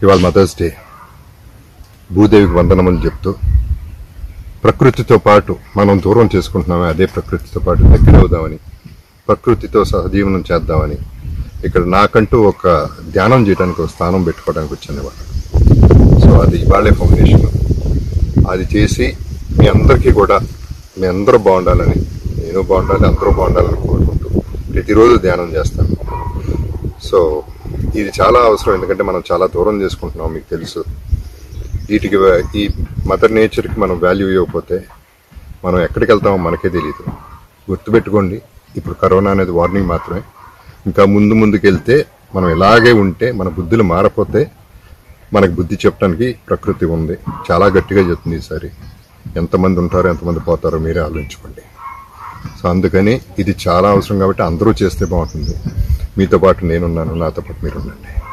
ఇవాళ mothers day భూదేవికి వందనమని చెప్తూ ప్రకృతితో పాటు మనం దూరం చేసుకుంటున్నామే అదే ప్రకృతితో పాటు దగ్గర అవుదామని ప్రకృతితో సహజీవనం చేద్దామని ఇక్కడ నాకంటూ ఒక ధ్యానం చేయడానికి ఒక స్థానం పెట్టుకోవడానికి వచ్చాను ఇవాళ సో అది ఇవాళే ఫౌండేషన్ అది చేసి మీ అందరికీ కూడా మీ అందరూ బాగుండాలని నేను బాగుండాలి అందరూ బాగుండాలని కోరుకుంటూ ప్రతిరోజు ధ్యానం చేస్తాను సో ఇది చాలా అవసరం ఎందుకంటే మనం చాలా దూరం చేసుకుంటున్నాం మీకు తెలుసు వీటికి వా- ఈ మదర్ నేచర్కి మనం వాల్యూ ఇవ్వకపోతే మనం ఎక్కడికి వెళ్తామో మనకే తెలియదు గుర్తుపెట్టుకోండి ఇప్పుడు కరోనా అనేది వార్నింగ్ మాత్రమే ఇంకా ముందు ముందుకు వెళ్తే మనం ఇలాగే ఉంటే మన బుద్ధులు మారపోతే మనకు బుద్ధి చెప్పడానికి ప్రకృతి ఉంది చాలా గట్టిగా చెప్తుంది ఈసారి ఎంతమంది ఉంటారో ఎంతమంది పోతారో మీరే ఆలోచించుకోండి సో అందుకని ఇది చాలా అవసరం కాబట్టి అందరూ చేస్తే బాగుంటుంది మీతో పాటు నేనున్నాను నాతో పాటు మీరు ఉండండి